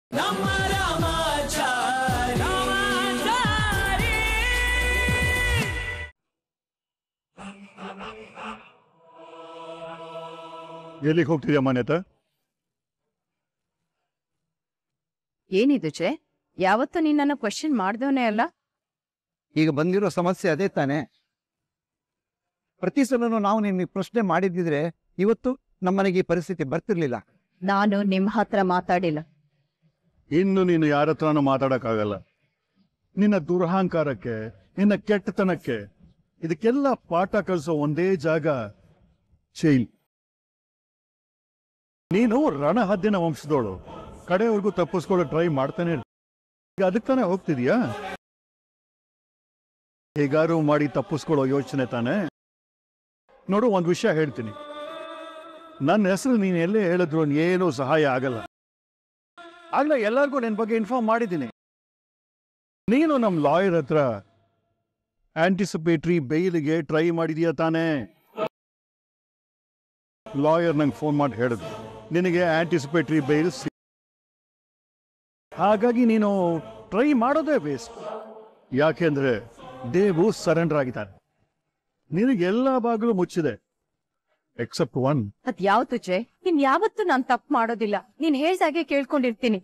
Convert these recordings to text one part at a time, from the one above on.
ಎಲ್ಲಿಗೆ ಹೋಗ್ತಿದ್ಯಾ ಮಾನ್ಯತ ಏನಿದು ಚೆ ಯಾವತ್ತು ನಿನ್ನನ್ನು ಕ್ವಶನ್ ಮಾಡ್ದವನೇ ಅಲ್ಲ ಈಗ ಬಂದಿರೋ ಸಮಸ್ಯೆ ಅದೇ ತಾನೆ ಪ್ರತಿ ಸಲನೂ ನಾವು ನಿನ್ನ ಪ್ರಶ್ನೆ ಮಾಡಿದ್ದಿದ್ರೆ ಇವತ್ತು ನಮ್ಮನೆಗೆ ಈ ಪರಿಸ್ಥಿತಿ ಬರ್ತಿರ್ಲಿಲ್ಲ ನಾನು ನಿಮ್ ಹತ್ರ ಮಾತಾಡಿಲ್ಲ ಇನ್ನು ನೀನು ಯಾರ ಹತ್ರನೂ ಮಾತಾಡಕ್ಕಾಗಲ್ಲ ನಿನ್ನ ದುರಹಂಕಾರಕ್ಕೆ ನಿನ್ನ ಕೆಟ್ಟತನಕ್ಕೆ ಇದಕ್ಕೆಲ್ಲ ಪಾಠ ಕಲಿಸೋ ಒಂದೇ ಜಾಗ ಜೈಲ್ ನೀನು ರಣಹದ್ದಿನ ವಂಶದೋಳು ಕಡೆವರೆಗೂ ತಪ್ಪಿಸ್ಕೊಳ್ಳೋ ಟ್ರೈ ಮಾಡ್ತಾನೆ ಇರು. ಈಗ ಅದಕ್ಕೆ ತಾನೇ ಹೋಗ್ತಿದ್ಯಾ ಹೇಗಾರು ಮಾಡಿ ತಪ್ಪಿಸ್ಕೊಳ್ಳೋ ಯೋಚನೆ ತಾನೆ ನೋಡು ಒಂದು ವಿಷಯ ಹೇಳ್ತೀನಿ ನನ್ನ ಹೆಸರು ನೀನು ಎಲ್ಲೇ ಹೇಳಿದ್ರು ಏನೂ ಸಹಾಯ ಆಗಲ್ಲ ಆಗ್ಲೇ ಎಲ್ಲರಿಗೂ ನಿನ್ ಬಗ್ಗೆ ಇನ್ಫಾರ್ಮ್ ಮಾಡಿದ್ದೀನಿ ನೀನು ನಮ್ಮ ಲಾಯರ್ ಹತ್ರ ಆಂಟಿಸಿಪೇಟ್ರಿ ಬೈಲಿಗೆ ಟ್ರೈ ಮಾಡಿದೀಯ ತಾನೇ ಲಾಯರ್ ನಂಗೆ ಫೋನ್ ಮಾಡಿ ಹೇಳಿದ್ರು ನಿನಗೆ ಆಂಟಿಸಿಪೇಟ್ರಿ ಬೈಲ್ ಹಾಗಾಗಿ ನೀನು ಟ್ರೈ ಮಾಡೋದೇ ವೇಸ್ಟ್ ಯಾಕೆಂದ್ರೆ ದೇವು ಸರೆಂಡರ್ ಆಗಿದ್ದಾನೆ ನಿನಗೆ ಎಲ್ಲ ಬಾಗಿಲು ಮುಚ್ಚಿದೆ ಎಕ್ಸೆಪ್ಟ್ ಒನ್ ಅದ್ ಯಾವತ್ತು ಚೆ ನೀನ್ ಯಾವತ್ತು ನಾನ್ ತಪ್ಪು ಮಾಡೋದಿಲ್ಲ ನೀನ್ ಹೇಳ್ದಾಗೆ ಕೇಳ್ಕೊಂಡಿರ್ತೀನಿ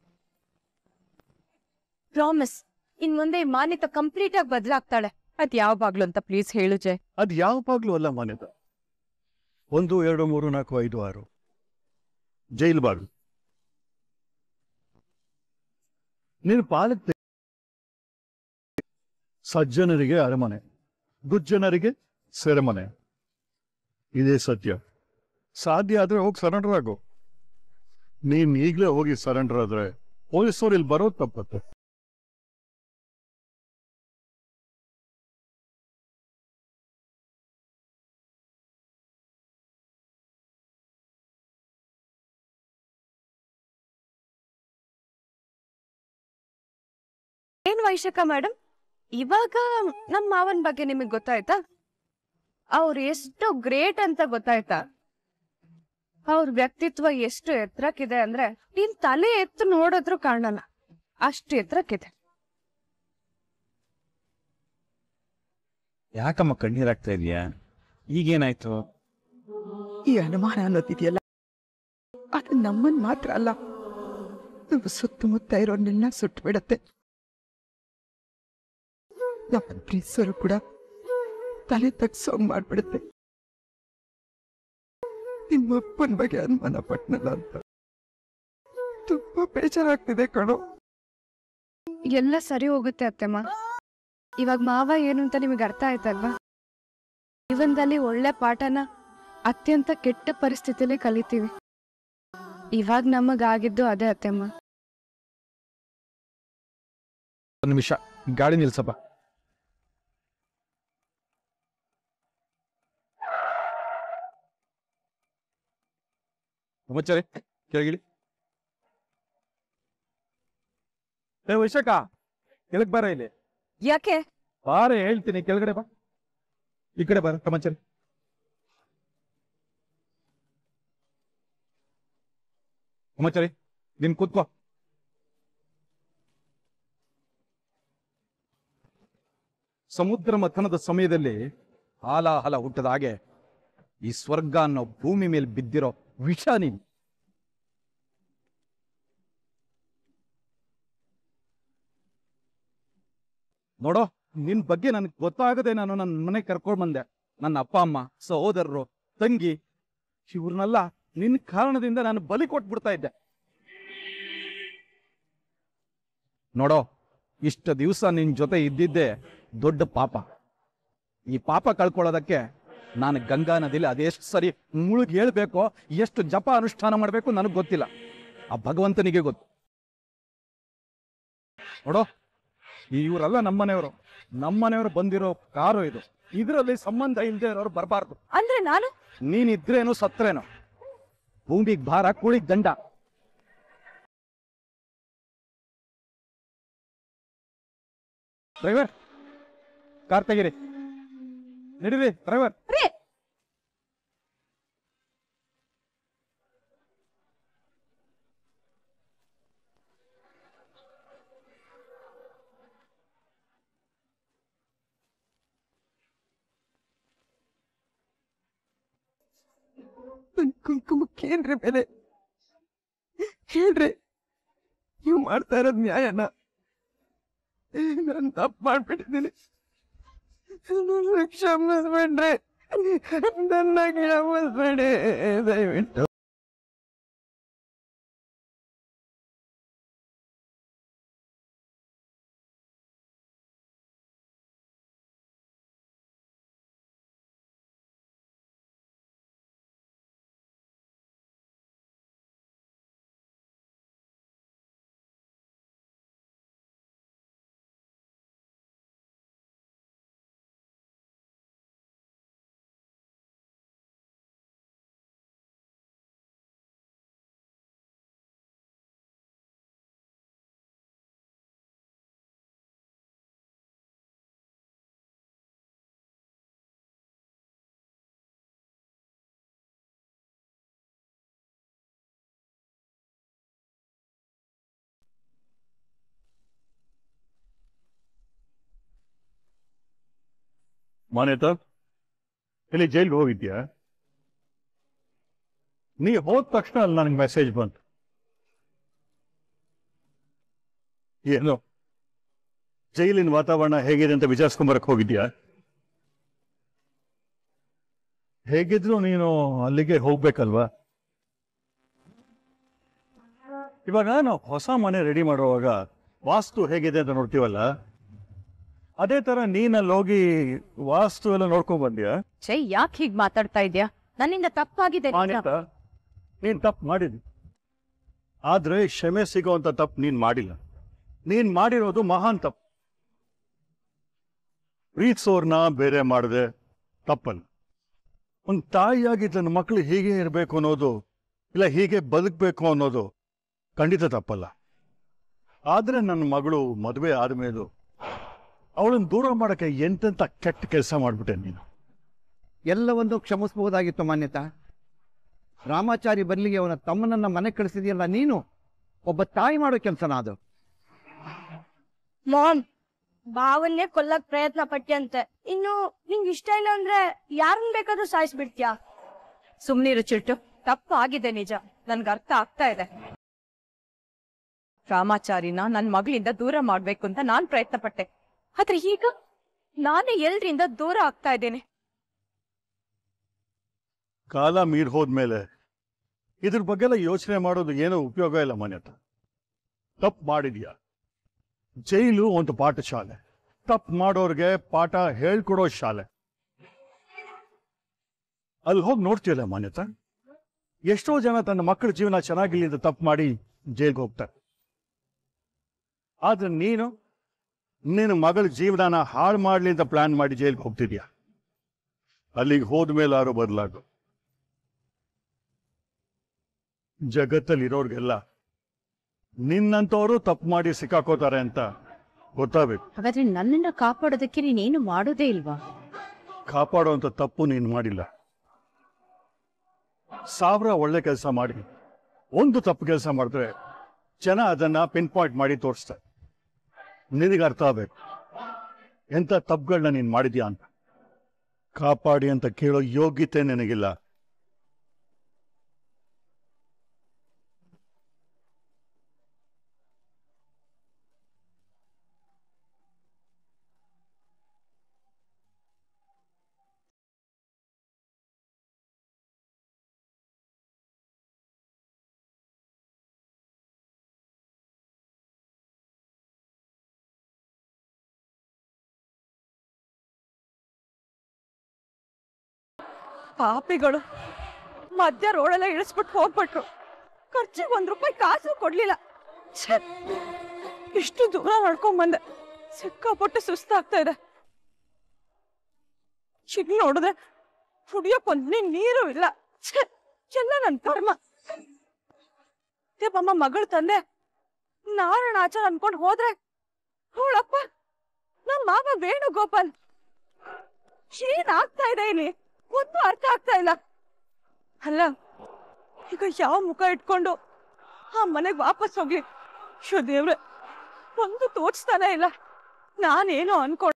ಪ್ರಾಮಿಸ್ ಇನ್ ಮುಂದೆ ಈ ಮಾನ್ಯತ ಕಂಪ್ಲೀಟ್ ಆಗಿ ಬದಲಾಗ್ತಾಳೆ ಅದ್ ಯಾವ ಬಾಗ್ಲು ಅಂತ ಪ್ಲೀಸ್ ಹೇಳು ಜೆ ಅದು ಯಾವ ಬಾಗ್ಲು ಅಲ್ಲ ಮಾನ್ಯತ ಒಂದು ಎರಡು ಮೂರು ನಾಲ್ಕು ಐದು ಆರು ಜೈಲು ಬಾಗ್ಲು ನೀನು ಪಾಲಕ್ ಸಜ್ಜನರಿಗೆ ಅರಮನೆ ದುಜ್ಜನರಿಗೆ ಸೆರೆಮನೆ ಇದೇ ಸತ್ಯ ಸಾಧ್ಯ ಆದ್ರೆ ಹೋಗಿ ಸರೆಂಡರ್ ಆಗು ನೀನ್ ಈಗಲೇ ಹೋಗಿ ಸರೆಂಡರ್ ಆದ್ರೆ ಪೊಲೀಸರು ಇಲ್ಲಿ ಬರೋದು ತಪ್ಪತ್ತೆ ಏನ್ ವೈಶಾಖ ಮೇಡಮ್ ಇವಾಗ ನಮ್ ಮಾವನ್ ಬಗ್ಗೆ ನಿಮಗ್ ಗೊತ್ತಾಯ್ತಾ ಅವ್ರು ಎಷ್ಟು ಗ್ರೇಟ್ ಅಂತ ಗೊತ್ತಾಯ್ತಾ ಅವ್ರ ವ್ಯಕ್ತಿತ್ವ ಎಷ್ಟು ಎತ್ತರಕ್ಕಿದೆ ಅಂದ್ರೆ ನಿನ್ ತಲೆ ಎತ್ತು ನೋಡಿದ್ರು ಕಾಣಲ್ಲ ಅಷ್ಟು ಎತ್ತರಕ್ಕಿದೆ ಯಾಕಮ್ಮ ಕಣ್ಣೀರಾಗ್ತಾ ಇದೆಯಾ ಈಗೇನಾಯ್ತು ಈ ಅನುಮಾನ ಅನ್ನೋದಿದೆಯಲ್ಲ ಅದು ನಮ್ಮನ್ ಮಾತ್ರ ಅಲ್ಲ ನಮ್ಮ ಸುತ್ತಮುತ್ತ ಇರೋನ್ನೆಲ್ಲ ಸುಟ್ಟು ಬಿಡತ್ತೆ ನಮ್ಮ ಪ್ರೀಸರು ಕೂಡ ತಲೆ ತಗ್ಸೋಂಗ್ ಮಾಡ್ಬಿಡುತ್ತೆ ನಿಮ್ಮ ಅಪ್ಪನ ಬಗ್ಗೆ ಅನುಮಾನ ಪಟ್ನಲ್ಲ ಅಂತ ತುಂಬಾ ಬೇಜಾರಾಗ್ತಿದೆ ಕಣೋ ಎಲ್ಲ ಸರಿ ಹೋಗುತ್ತೆ ಅತ್ತೆಮ್ಮ ಇವಾಗ ಮಾವ ಏನು ಅಂತ ನಿಮಗೆ ಅರ್ಥ ಆಯ್ತಲ್ವಾ ಜೀವನದಲ್ಲಿ ಒಳ್ಳೆ ಪಾಠನ ಅತ್ಯಂತ ಕೆಟ್ಟ ಪರಿಸ್ಥಿತಿಯಲ್ಲಿ ಕಲಿತೀವಿ ಇವಾಗ ನಮಗಾಗಿದ್ದು ಅದೇ ಅತ್ತೆಮ್ಮ ಒಂದು ನಿಮಿಷ ಗಾಡಿ ನಿಲ್ಸಪ್ಪ ಮುಚ್ಚರಿ ಕೆಳಗಿಳಿ ಏ ವೈಶಾಖ ಕೆಳಗ್ ಬಾರ ಇಲ್ಲಿ ಯಾಕೆ ಬಾರೆ ಹೇಳ್ತೀನಿ ಕೆಳಗಡೆ ಬಾ ಈ ಕಡೆ ಬಾರ ಕಮಚರಿ ಕಮಚರಿ ನಿನ್ ಕೂತ್ಕೋ ಸಮುದ್ರ ಮಥನದ ಸಮಯದಲ್ಲಿ ಹಾಲಾಹಲ ಹುಟ್ಟದ ಹಾಗೆ ಈ ಸ್ವರ್ಗ ಅನ್ನೋ ಭೂಮಿ ಮೇಲೆ ಬಿದ್ದಿರೋ ವಿಷ ನೀನು ನೋಡೋ ನಿನ್ ಬಗ್ಗೆ ನನಗೆ ಗೊತ್ತಾಗದೆ ನಾನು ನನ್ನ ಮನೆ ಕರ್ಕೊಂಡ್ ಬಂದೆ ನನ್ನ ಅಪ್ಪ ಅಮ್ಮ ಸಹೋದರರು ತಂಗಿ ಇವ್ರನ್ನೆಲ್ಲ ನಿನ್ ಕಾರಣದಿಂದ ನಾನು ಬಲಿ ಕೊಟ್ಬಿಡ್ತಾ ಇದ್ದೆ ನೋಡೋ ಇಷ್ಟ ದಿವಸ ನಿನ್ ಜೊತೆ ಇದ್ದಿದ್ದೆ ದೊಡ್ಡ ಪಾಪ ಈ ಪಾಪ ಕಳ್ಕೊಳ್ಳೋದಕ್ಕೆ ನಾನು ಗಂಗಾ ನದಿಲಿ ಅದೆಷ್ಟು ಸರಿ ಮುಳುಗಿ ಹೇಳ್ಬೇಕೋ ಎಷ್ಟು ಜಪ ಅನುಷ್ಠಾನ ಮಾಡಬೇಕು ನನಗೆ ಗೊತ್ತಿಲ್ಲ ಆ ಭಗವಂತನಿಗೆ ಗೊತ್ತು ನೋಡೋ ಇವರೆಲ್ಲ ನಮ್ಮನೆಯವರು ನಮ್ಮನೆಯವರು ಬಂದಿರೋ ಕಾರು ಇದು ಇದರಲ್ಲಿ ಸಂಬಂಧ ಇಲ್ಲದೆ ಇರೋರು ಬರಬಾರ್ದು ಅಂದ್ರೆ ನಾನು ನೀನಿದ್ರೇನು ಸತ್ರೇನು ಭೂಮಿಗೆ ಭಾರ ಕೂಳಿಗ್ ದಂಡ ಡ್ರೈವರ್ ಕಾರ್ ತೆಗೀರಿ ನಡೀರಿ ಡ್ರೈವರ್ ಕುಂಕುಮಕ್ಕೇನ್ರಿ ಬೆಲೆ ಹೇಳ್ರಿ ನೀವು ಮಾಡ್ತಾ ಇರೋದ್ ನ್ಯಾಯನ ನಾನು ತಪ್ಪು ಮಾಡ್ಬಿಟ್ಟಿದ್ದೀನಿ ನನ್ನ ಕ್ಷಮಿಸ್ಬೇಡ್ರಿ ನನ್ನ ಕ್ಷಮಿಸ್ಬೇಡಿ ದಯವಿಟ್ಟು ಮಾನ್ಯತಾ ಇಲ್ಲಿ ಜೈಲ್ಗೆ ಹೋಗಿದ್ಯಾ ನೀ ಹೋದ ತಕ್ಷಣ ಅಲ್ಲಿ ನನಗೆ ಮೆಸೇಜ್ ಬಂತು ಏನು ಜೈಲಿನ ವಾತಾವರಣ ಹೇಗಿದೆ ಅಂತ ವಿಚಾರಿಸ್ಕೊಂಬರಕ್ ಹೋಗಿದ್ಯಾ ಹೇಗಿದ್ರು ನೀನು ಅಲ್ಲಿಗೆ ಹೋಗ್ಬೇಕಲ್ವಾ ಇವಾಗ ನಾವು ಹೊಸ ಮನೆ ರೆಡಿ ಮಾಡುವಾಗ ವಾಸ್ತು ಹೇಗಿದೆ ಅಂತ ನೋಡ್ತೀವಲ್ಲ ಅದೇ ತರ ನೀನಲ್ಲಿ ಹೋಗಿ ವಾಸ್ತು ಎಲ್ಲ ನೋಡ್ಕೊಂಡ್ ಬಂದ್ಯಾ ಛೇ ಯಾಕೆ ಹೀಗ್ ಮಾತಾಡ್ತಾ ಇದ್ಯಾ ನನ್ನಿಂದ ತಪ್ಪಾಗಿದೆ ನಿಜ. ಮಾನ್ಯತ ನೀನ್ ತಪ್ಪು ಮಾಡಿದ್ವಿ ಆದ್ರೆ ಕ್ಷಮೆ ಸಿಗೋಂತ ತಪ್ಪು ನೀನ್ ಮಾಡಿಲ್ಲ ನೀನ್ ಮಾಡಿರೋದು ಮಹಾನ್ ತಪ್ಪು ಪ್ರೀತಿಸೋರ್ನ ಬೇರೆ ಮಾಡದೆ ತಪ್ಪಲ್ಲ ಒಂದು ತಾಯಿಯಾಗಿ ತನ್ನ ಮಕ್ಕಳು ಹೀಗೆ ಇರಬೇಕು ಅನ್ನೋದು ಇಲ್ಲ ಹೀಗೆ ಬದುಕಬೇಕು ಅನ್ನೋದು ಖಂಡಿತ ತಪ್ಪಲ್ಲ ಆದ್ರೆ ನನ್ನ ಮಗಳು ಮದುವೆ ಆದ್ಮೇಲೂ ಅವಳನ್ನ ದೂರ ಮಾಡಕ್ಕೆ ಎಂತೆಂತ ಕೆಟ್ಟ ಕೆಲಸ ಮಾಡ್ಬಿಟ್ಟೆ ನೀನು ಎಲ್ಲವನ್ನು ಕ್ಷಮಿಸಬಹುದಾಗಿತ್ತು ಮಾನ್ಯತಾ ರಾಮಾಚಾರಿ ಬದಲಿಗೆ ಅವನ ತಮ್ಮನನ್ನ ಮನೆ ಕಳಿಸಿದೆಯಲ್ಲ ನೀನು ಒಬ್ಬ ತಾಯಿ ಮಾಡೋ ಕೆಲಸನ ಅದು ಮಾಮ್ ಭಾವನ್ನೇ ಕೊಲ್ಲಕ್ ಪ್ರಯತ್ನ ಪಟ್ಯಂತೆ ಇನ್ನು ನಿಂಗ್ ಇಷ್ಟ ಇಲ್ಲ ಅಂದ್ರೆ ಯಾರನ್ ಬೇಕಾದ್ರೂ ಸಾಯಿಸ್ಬಿಡ್ತ್ಯಾ ಸುಮ್ನಿರು ಚಿಟ್ಟು ತಪ್ಪು ಆಗಿದೆ ನಿಜ ನನ್ಗೆ ಅರ್ಥ ಆಗ್ತಾ ಇದೆ ರಾಮಾಚಾರಿನ ನನ್ ಮಗಳಿಂದ ದೂರ ಮಾಡ್ಬೇಕು ಅಂತ ನಾನ್ ಪ್ರಯತ್ನ ಪಟ್ಟೆ ಆದ್ರೆ ಈಗ ನಾನೇ ಎಲ್ರಿಂದ ದೂರ ಆಗ್ತಾ ಇದ್ದೇನೆ ಕಾಲ ಮೀರ್ ಹೋದ್ಮೇಲೆ ಇದ್ರ ಬಗ್ಗೆಲ್ಲ ಯೋಚನೆ ಮಾಡೋದು ಏನೋ ಉಪಯೋಗ ಇಲ್ಲ ಮಾನ್ಯತ ತಪ್ಪು ಮಾಡಿದ್ಯಾ ಜೈಲು ಒಂದು ಪಾಠಶಾಲೆ ತಪ್ಪು ಮಾಡೋರ್ಗೆ ಪಾಠ ಹೇಳ್ಕೊಡೋ ಶಾಲೆ ಅಲ್ಲಿ ಹೋಗಿ ನೋಡ್ತೀಯಲ್ಲ ಮಾನ್ಯತ ಎಷ್ಟೋ ಜನ ತನ್ನ ಮಕ್ಕಳ ಜೀವನ ಚೆನ್ನಾಗಿಲ್ಲ ಅಂತ ತಪ್ಪು ಮಾಡಿ ಜೈಲ್ಗೆ ಹೋಗ್ತಾರೆ ಆದ್ರೆ ನೀನು ನಿನ್ನ ಮಗಳ ಜೀವನನ ಹಾಳು ಮಾಡ್ಲಿ ಅಂತ ಪ್ಲಾನ್ ಮಾಡಿ ಜೈಲ್ಗೆ ಹೋಗ್ತಿದ್ಯಾ ಅಲ್ಲಿಗೆ ಹೋದ್ಮೇಲಾರು ಬದಲಾಗು ಜಗತ್ತಲ್ಲಿರೋರ್ಗೆಲ್ಲ ನಿನ್ನಂತವರು ತಪ್ಪು ಮಾಡಿ ಸಿಕ್ಕಾಕೋತಾರೆ ಅಂತ ಗೊತ್ತಾಗಬೇಕು ಹಾಗಾದ್ರೆ ನನ್ನನ್ನ ಕಾಪಾಡೋದಕ್ಕೆ ನೀನೇನು ಮಾಡೋದೇ ಇಲ್ವಾ ಕಾಪಾಡುವಂತ ತಪ್ಪು ನೀನು ಮಾಡಿಲ್ಲ ಸಾವಿರ ಒಳ್ಳೆ ಕೆಲಸ ಮಾಡಿ ಒಂದು ತಪ್ಪು ಕೆಲಸ ಮಾಡಿದ್ರೆ ಜನ ಅದನ್ನ ಪಿನ್ ಪಾಯಿಂಟ್ ಮಾಡಿ ತೋರಿಸ್ತಾರೆ ನಿನಗೆ ಅರ್ಥ ಆಗ್ಬೇಕು ಎಂತ ತಪ್ಪುಗಳನ್ನ ನೀನು ಮಾಡಿದ್ಯಾ ಅಂತ ಕಾಪಾಡಿ ಅಂತ ಕೇಳೋ ಯೋಗ್ಯತೆ ನಿನಗಿಲ್ಲ ಪಾಪಿಗಳು ಮಧ್ಯ ರೋಡೆಲ್ಲ ಇಳಿಸ್ಬಿಟ್ಟು ಹೋಗ್ಬಿಟ್ರು ಖರ್ಚಿಗೆ ಒಂದ್ ರೂಪಾಯಿ ಕಾಸು ಕೊಡ್ಲಿಲ್ಲ ಛೆ! ಇಷ್ಟು ದೂರ ನಡ್ಕೊಂಡ್ ಬಂದೆ ಸಿಕ್ಕಾಪಟ್ಟೆ ಸುಸ್ತಾಗ್ತಾ ಇದೆ ಚಿಗ್ ನೋಡಿದ್ರೆ ಕುಡಿಯೋಕ್ ಒಂದ್ ಹನಿ ನೀರು ಇಲ್ಲ ಛೆ! ಎಲ್ಲ ನನ್ ಕರ್ಮ ದೇವಮ್ಮ ಮಗಳು ತಂದೆ ನಾರಾಯಣ ಆಚಾರ ಅನ್ಕೊಂಡ್ ಹೋದ್ರೆ ಅವಳಪ್ಪ ನಮ್ ಮಾವ ವೇಣುಗೋಪಾಲ್ ಏನ್ ಆಗ್ತಾ ಇದೆ ಇಲ್ಲಿ ಒಂದು ಅರ್ಥ ಆಗ್ತಾ ಇಲ್ಲ ಅಲ್ಲ ಈಗ ಯಾವ ಮುಖ ಇಟ್ಕೊಂಡು ಆ ಮನೆಗ್ ವಾಪಸ್ ಹೋಗ್ಲಿ ಶೋ ದೇವ್ರೆ ಒಂದು ತೋಚ್ತಾನೆ ಇಲ್ಲ ನಾನೇನೋ ಅನ್ಕೊಂಡ್